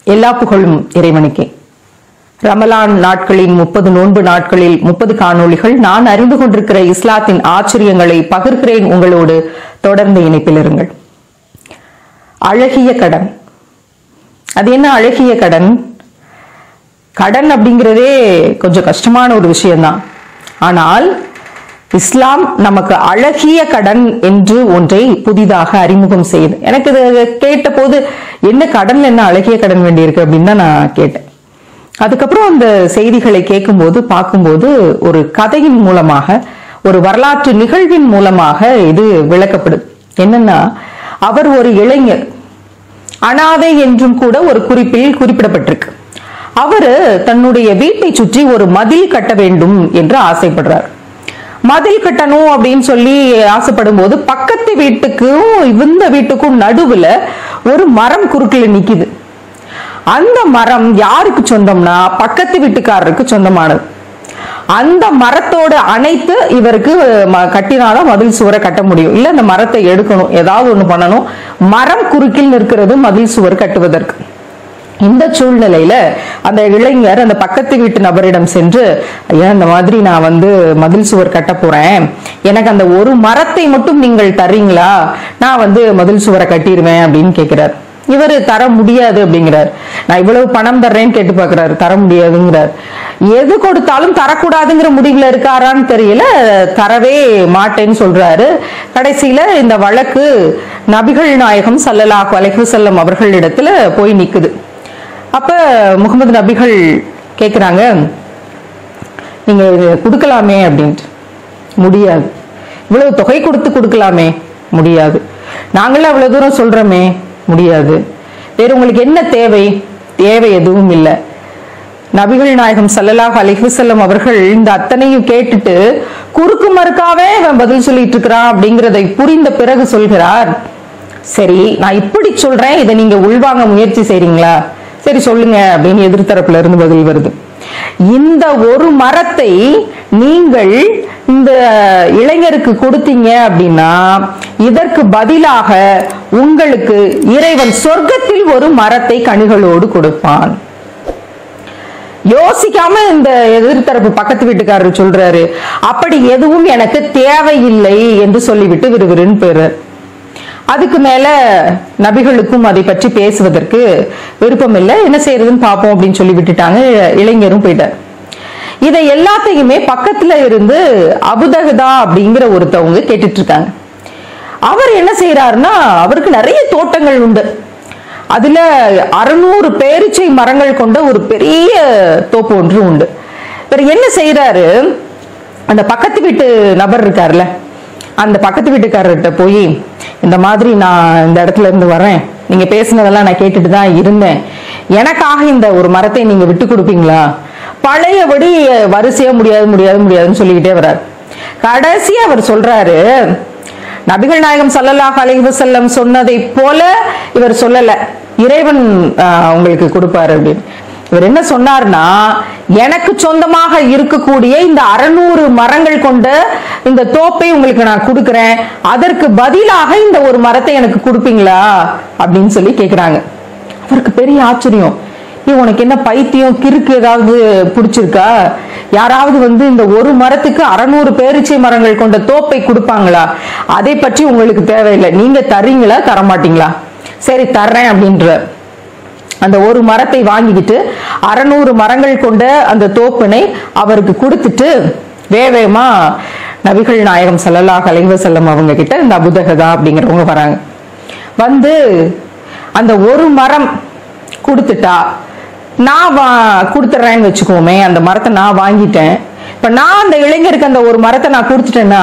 எல்லா புகழும் இறைவனுக்கே ரமலான் நாட்களின் முப்பது நோன்பு நாட்களில் முப்பது காணொளிகள் நான் அறிந்து கொண்டிருக்கிற இஸ்லாத்தின் ஆச்சரியங்களை பகிர்கிறேன் உங்களோடு தொடர்ந்து இணைப்பில் இருங்கள் அழகிய கடன் அது என்ன அழகிய கடன் கடன் அப்படிங்கிறதே கொஞ்சம் கஷ்டமான ஒரு விஷயம்தான் ஆனால் இஸ்லாம் நமக்கு அழகிய கடன் என்று ஒன்றை புதிதாக அறிமுகம் செய்யுது எனக்கு இது கேட்ட போது என்ன கடன்ல என்ன அழகிய கடன் வேண்டியிருக்கு அப்படின்னு தான் நான் கேட்டேன் அதுக்கப்புறம் அந்த செய்திகளை கேட்கும்போது பார்க்கும்போது ஒரு கதையின் மூலமாக ஒரு வரலாற்று நிகழ்வின் மூலமாக இது விளக்கப்படுது என்னன்னா அவர் ஒரு இளைஞர் அனாதை என்றும் கூட ஒரு குறிப்பில் குறிப்பிடப்பட்டிருக்கு அவரு தன்னுடைய வீட்டை சுற்றி ஒரு மதில் கட்ட வேண்டும் என்று ஆசைப்படுறார் மதில் கட்டணும் அப்படின்னு சொல்லி ஆசைப்படும் போது பக்கத்து வீட்டுக்கும் இந்த வீட்டுக்கும் நடுவுல ஒரு மரம் குறுக்கில் நிக்குது அந்த மரம் யாருக்கு சொந்தம்னா பக்கத்து வீட்டுக்காரருக்கு சொந்தமானது அந்த மரத்தோட அணைத்து இவருக்கு ம- கட்டினாதான் மதில் சுவரை கட்ட முடியும் இல்ல அந்த மரத்தை எடுக்கணும் ஏதாவது ஒண்ணு பண்ணணும் மரம் குறுக்கில் நிற்கிறது மதில் சுவர் கட்டுவதற்கு இந்த சூழ்நிலையில அந்த இளைஞர் அந்த பக்கத்து வீட்டு நபரிடம் சென்று ஐயா இந்த மாதிரி நான் வந்து மதில் சுவர் கட்ட போறேன் எனக்கு அந்த ஒரு மரத்தை மட்டும் நீங்கள் தர்றீங்களா நான் வந்து மதில் சுவரை கட்டிடுவேன் அப்படின்னு கேட்கிறார் இவர் தர முடியாது அப்படிங்கிறார் நான் இவ்வளவு பணம் தர்றேன்னு கேட்டு பார்க்கறாரு தர முடியாதுங்கிறார் எது கொடுத்தாலும் தரக்கூடாதுங்கிற முடிவுல இருக்காரான்னு தெரியல தரவே மாட்டேன்னு சொல்றாரு கடைசியில இந்த வழக்கு நபிகள் நாயகம் ஸல்லல்லாஹு அலைஹி வஸல்லம் அவர்களிடத்துல போய் நிக்குது அப்ப முகமது நபிகள் கேக்குறாங்க நீங்க இது கொடுக்கலாமே அப்படின்ட்டு முடியாது இவ்வளவு தொகை கொடுத்து கொடுக்கலாமே முடியாது நாங்களே அவ்வளவு தூரம் சொல்றோமே முடியாது வேற உங்களுக்கு என்ன தேவை தேவை எதுவும் இல்லை நபிகள் நாயகம் ஸல்லல்லாஹு அலைஹி வஸல்லம் அவர்கள் இந்த அத்தனையும் கேட்டுட்டு குறுக்கு மறுக்காவே இவன் பதில் சொல்லிட்டு இருக்கிறான் அப்படிங்கிறதை புரிந்த பிறகு சொல்கிறார் சரி நான் இப்படி சொல்றேன் இதை நீங்க உள்வாங்க முயற்சி செய்றீங்களா சரி சொல்லுங்க அப்படின்னு எதிர்த்தரப்புல இருந்து பதில் வருது இந்த ஒரு மரத்தை நீங்கள் இந்த இளைஞருக்கு கொடுத்தீங்க அப்படின்னா இதற்கு பதிலாக உங்களுக்கு இறைவன் சொர்க்கத்தில் ஒரு மரத்தை கனிகளோடு கொடுப்பான் யோசிக்காம இந்த எதிர்த்தரப்பு பக்கத்து வீட்டுக்காரர் சொல்றாரு அப்படி எதுவும் எனக்கு தேவையில்லை என்று சொல்லிவிட்டு விறுவிறுன்னு போயிறார் அதுக்கு மேல நபிகளுக்கும் அதை பற்றி பேசுவதற்கு விருப்பம் இல்லை என்ன செய்யறதுன்னு பார்ப்போம் அப்படின்னு சொல்லி விட்டுட்டாங்க இளைஞரும் போயிட்டார் இதை எல்லாத்தையுமே பக்கத்துல இருந்து அபுதகதா அப்படிங்கிற ஒருத்தவங்க கேட்டுட்டு இருக்காங்க அவர் என்ன செய்யறாருன்னா அவருக்கு நிறைய தோட்டங்கள் உண்டு அதுல அறுநூறு பேரிச்சை மரங்கள் கொண்ட ஒரு பெரிய தோப்பு ஒன்று உண்டு இவர் என்ன செய்யறாரு அந்த பக்கத்து வீட்டு நபர் இருக்காருல்ல அந்த பக்கத்து வீட்டுக்காரர்கிட்ட போய் இந்த மாதிரி நான் இந்த இடத்துல இருந்து வரேன் நீங்க பேசுனதெல்லாம் நான் கேட்டுட்டு தான் இருந்தேன் எனக்காக இந்த ஒரு மரத்தை நீங்க விட்டு கொடுப்பீங்களா பழையபடி வரிசையா முடியாது முடியாது முடியாதுன்னு சொல்லிக்கிட்டே வர்றாரு கடைசியா அவர் சொல்றாரு நபிகள் நாயகம் ஸல்லல்லாஹு அலைஹி வஸல்லம் சொன்னதை போல இவர் சொல்லல இறைவன் ஆஹ், உங்களுக்கு கொடுப்பாரு அப்படின்னு இவர் என்ன சொன்னார்னா எனக்கு சொந்தமாக இருக்கக்கூடிய இந்த அறுநூறு மரங்கள் கொண்ட இந்த தோப்பை உங்களுக்கு நான் கொடுக்கிறேன் அதற்கு பதிலாக இந்த ஒரு மரத்தை எனக்கு கொடுப்பீங்களா அப்படின்னு சொல்லி கேக்குறாங்க அவருக்கு பெரிய ஆச்சரியம் ஏ உனக்கு என்ன பைத்தியம் கிறுக்கு ஏதாவது பிடிச்சிருக்கா யாராவது வந்து இந்த ஒரு மரத்துக்கு அறநூறு பேரிச்சை மரங்கள் கொண்ட தோப்பை கொடுப்பாங்களா அதை பற்றி உங்களுக்கு தேவையில்லை நீங்க தர்றீங்களா தர மாட்டீங்களா சரி தர்றேன் அப்படின்ற அந்த ஒரு மரத்தை வாங்கிக்கிட்டு அறநூறு மரங்கள் கொண்ட அந்த தோப்பினை அவருக்கு கொடுத்துட்டு வேவேமா நபிகள் நாயகம் ஸல்லல்லாஹு அலைஹி வஸல்லம் அவங்க கிட்ட இந்த அபுதகதா அப்படிங்கிறவங்க வராங்க வந்து அந்த ஒரு மரம் கொடுத்துட்டா நான் வா கொடுத்துட்றேன்னு வச்சுக்கோமே அந்த மரத்தை நான் வாங்கிட்டேன் இப்ப நான் அந்த இளைஞருக்கு அந்த ஒரு மரத்தை நான் கொடுத்துட்டேன்னா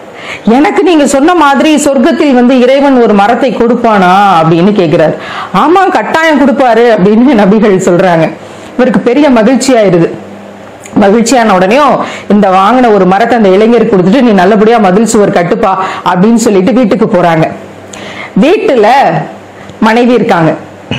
எனக்கு நீங்க சொன்ன மாதிரி சொர்க்கத்தில் வந்து இறைவன் ஒரு மரத்தை கொடுப்பானா அப்படின்னு கேக்குறாரு ஆமா கட்டாயம் கொடுப்பாரு அப்படின்னு நபிகள் சொல்றாங்க இவருக்கு பெரிய மகிழ்ச்சி ஆயிருது மகிழ்ச்சியான உடனேயும் இந்த வாங்கின ஒரு மரத்தை அந்த இளைஞருக்கு கொடுத்துட்டு நீ நல்லபடியா மதில் சுவர் கட்டுப்பா அப்படின்னு சொல்லிட்டு வீட்டுக்கு போறாங்க வீட்டுல மனைவி இருக்காங்க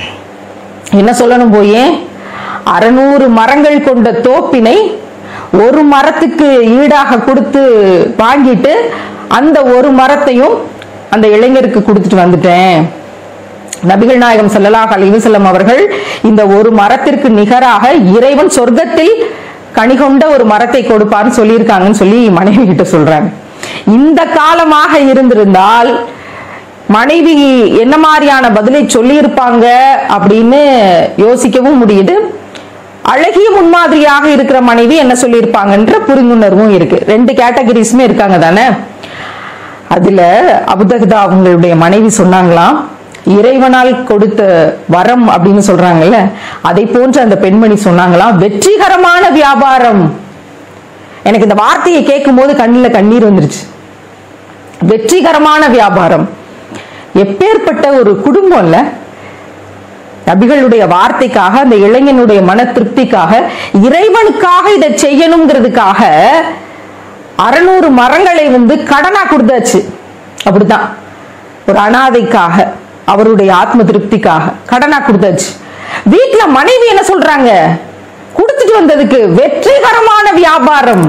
என்ன சொல்லணும் போயே அறுநூறு மரங்கள் கொண்ட தோப்பினை ஒரு மரத்துக்கு ஈடாக கொடுத்து வாங்கிட்டு அந்த ஒரு மரத்தையும் அந்த இளைஞருக்கு கொடுத்துட்டு வந்துட்டேன் நபிகள் நாயகம் ஸல்லல்லாஹு அலைஹி வஸல்லம் அவர்கள் இந்த ஒரு மரத்திற்கு நிகராக இறைவன் சொர்க்கத்தில் கனி கொண்ட ஒரு மரத்தை கொடுப்பார்னு சொல்லியிருக்காங்கன்னு சொல்லி மனைவி கிட்ட சொல்றாங்க இந்த காலமாக இருந்திருந்தால் மனைவி என்ன மாதிரியான பதிலை சொல்லியிருப்பாங்க அப்படின்னு யோசிக்கவும் முடியுது அழகிய முன்மாதிரியாக இருக்கிற மனைவி என்ன சொல்லியிருப்பாங்கன்ற புரிந்துணர்வும் இருக்கு ரெண்டு கேட்டகரிஸுமே இருக்காங்க தானே அதுல அபுதகதா அவங்களுடைய மனைவி சொன்னாங்களாம் இறைவனால் கொடுத்த வரம் அப்படின்னு சொல்றாங்கல்ல அதை போன்ற அந்த பெண்மணி சொன்னாங்களாம் வெற்றிகரமான வியாபாரம் எனக்கு இந்த வார்த்தையை கேட்கும் போது கண்ணுல கண்ணீர் வந்துருச்சு வெற்றிகரமான வியாபாரம் எப்பேற்பட்ட ஒரு குடும்பம் இல்ல நபிகளுடைய வார்த்தைக்காக அந்த இளைஞனுடைய மன திருப்திக்காக இறைவனுக்காக இதை செய்யணுங்கிறதுக்காக அறநூறு மரங்களை வந்து கடனா கொடுத்தாச்சு அப்படிதான் ஒரு அனாதைக்காக அவருடைய ஆத்ம திருப்திக்காக கடனா கொடுத்தாச்சு வீட்டுல மனைவி என்ன சொல்றாங்க கொடுத்துட்டு வந்ததுக்கு வெற்றிகரமான வியாபாரம்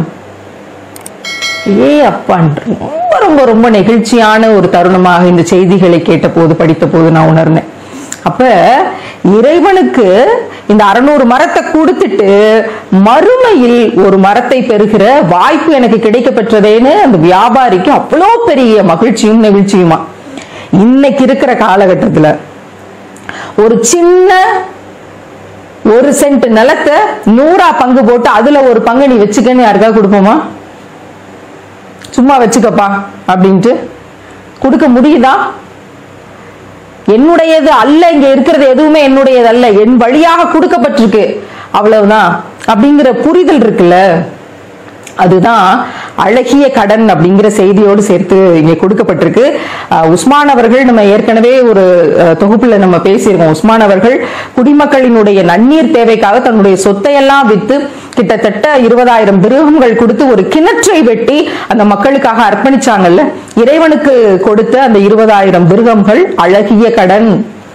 ஏ அப்பான் ரொம்ப ரொம்ப ரொம்ப நெகிழ்ச்சியான ஒரு தருணமாக இந்த செய்திகளை கேட்ட போது படித்த போது நான் உணர்ந்தேன் அப்ப இறைவனுக்கு இந்த அறுநூறு மரத்தை கொடுத்துட்டு மறுமையில் ஒரு மரத்தை பெறுகிற வாய்ப்பு எனக்கு கிடைக்க பெற்றதேன்னு அந்த வியாபாரிக்கு அவ்வளோ பெரிய மகிழ்ச்சியும் நெகிழ்ச்சியுமா இன்னைக்கு இருக்கிற காலகட்டத்துல ஒரு சின்ன ஒரு சென்ட் நிலத்தை நூறா பங்கு போட்டு அதுல ஒரு பங்கு நீ வச்சுக்கன்னு யாருக்கா கொடுப்போமா சும்மா வச்சுக்கப்பா அப்படின்ட்டு கொடுக்க முடியுதா என்னுடையது அல்ல இங்க இருக்கிறது எதுவுமே என்னுடையது அல்ல என் வழியாக கொடுக்கப்பட்டிருக்கு அவ்வளவுதான் அப்படிங்கிற புரிதல் இருக்குல்ல அதுதான் அழகிய கடன் அப்படிங்கிற செய்தியோடு சேர்த்து இங்கே கொடுக்கப்பட்டிருக்கு அஹ் உஸ்மான் அவர்கள் நம்ம ஏற்கனவே ஒரு அஹ், தொகுப்புல நம்ம பேசியிருக்கோம் உஸ்மான் அவர்கள் குடிமக்களினுடைய நன்னீர் தேவைக்காக தன்னுடைய சொத்தையெல்லாம் வித்து கிட்டத்தட்ட இருபதாயிரம் திருகங்கள் கொடுத்து ஒரு கிணற்றை வெட்டி அந்த மக்களுக்காக அர்ப்பணிச்சாங்கல்ல இறைவனுக்கு கொடுத்த அந்த இருபதாயிரம் திருகங்கள் அழகிய கடன்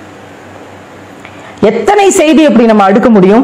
எத்தனை செய்தி அப்படி நம்ம அடுக்க முடியும்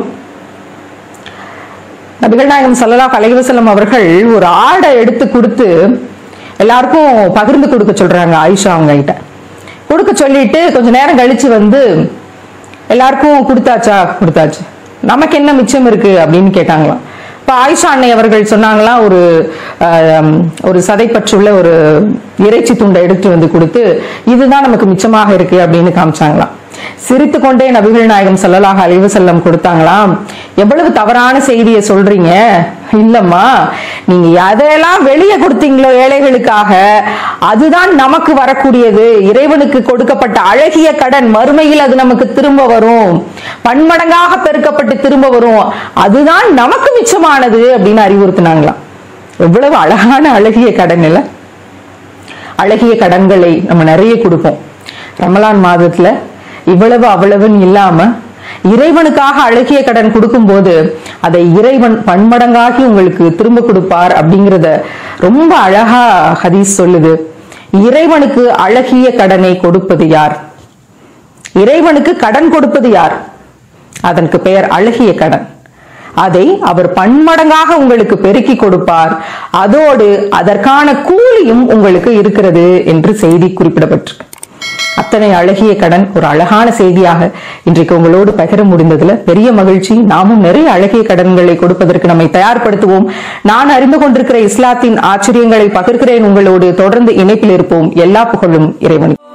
நபிகள் நாயகம் ஸல்லல்லாஹு அலைஹி வஸல்லம் அவர்கள் ஒரு ஆடை எடுத்து கொடுத்து எல்லாருக்கும் பகிர்ந்து கொடுக்க சொல்றாங்க ஆயிஷா அவங்க கிட்ட கொடுக்க சொல்லிட்டு கொஞ்ச நேரம் கழிச்சு வந்து எல்லாருக்கும் கொடுத்தாச்சா கொடுத்தாச்சு நமக்கு என்ன மிச்சம் இருக்கு அப்படின்னு கேட்டாங்களாம் இப்ப ஆயிஷா அன்னை அவர்கள் சொன்னாங்களாம் ஒரு ஆம், ஒரு சதைப்பற்றுள்ள ஒரு இறைச்சி துண்டை எடுத்து வந்து கொடுத்து இதுதான் நமக்கு மிச்சமாக இருக்கு அப்படின்னு காமிச்சாங்களாம் சிரித்து கொண்டே நபிகள் நாயகம் ஸல்லல்லாஹு அலைஹி வஸல்லம் கொடுத்தாங்களாம் எவ்வளவு தவறான செய்தியை சொல்றீங்க இல்லம்மா நீங்க எதையெல்லாம் வெளியே கொடுத்தீங்களோ ஏழைகளுக்காக அதுதான் நமக்கு வரக்கூடியது இறைவனுக்கு கொடுக்கப்பட்ட அழகிய கடன் மறுமையில் அது நமக்கு திரும்ப வரும் பன்மடங்காக பெருக்கப்பட்டு திரும்ப வரும் அதுதான் நமக்கு மிச்சமானது அப்படின்னு அறிவுறுத்தினாங்களாம் எவ்வளவு அழகான அழகிய கடன் இல்ல அழகிய கடன்களை நம்ம நிறைய கொடுப்போம் ரமலான் மாதத்துல இவ்வளவு அவ்வளவுன்னு இல்லாம இறைவனுக்காக அழகிய கடன் கொடுக்கும்போது அதை இறைவன் பன்மடங்காகி உங்களுக்கு திரும்ப கொடுப்பார் அப்படிங்கறத ரொம்ப அழகா ஹதீஸ் சொல்லுது இறைவனுக்கு அழகிய கடனை கொடுப்பது யார் இறைவனுக்கு கடன் கொடுப்பது யார் அதற்கு பெயர் அழகிய கடன் அதை அவர் பன்மடங்காக உங்களுக்கு பெருக்கி கொடுப்பார் அதோடு அதற்கான கூலியும் உங்களுக்கு இருக்கிறது என்று செய்தி குறிப்பிடப்பட்டிருக்கு அத்தனை அழகிய கடன் ஒரு அழகான செய்தியாக இன்றைக்கு உங்களோடு பகிர முடிந்ததுல பெரிய மகிழ்ச்சி நாமும் நிறைய அழகிய கடன்களை கொடுப்பதற்கு நம்மை தயார்படுத்துவோம் நான் அறிந்து கொண்டிருக்கிற இஸ்லாத்தின் ஆச்சரியங்களை பகிர்கிறேன் உங்களோடு தொடர்ந்து இணைப்பில் இருப்போம் எல்லா புகழும் இறைவனுக்கு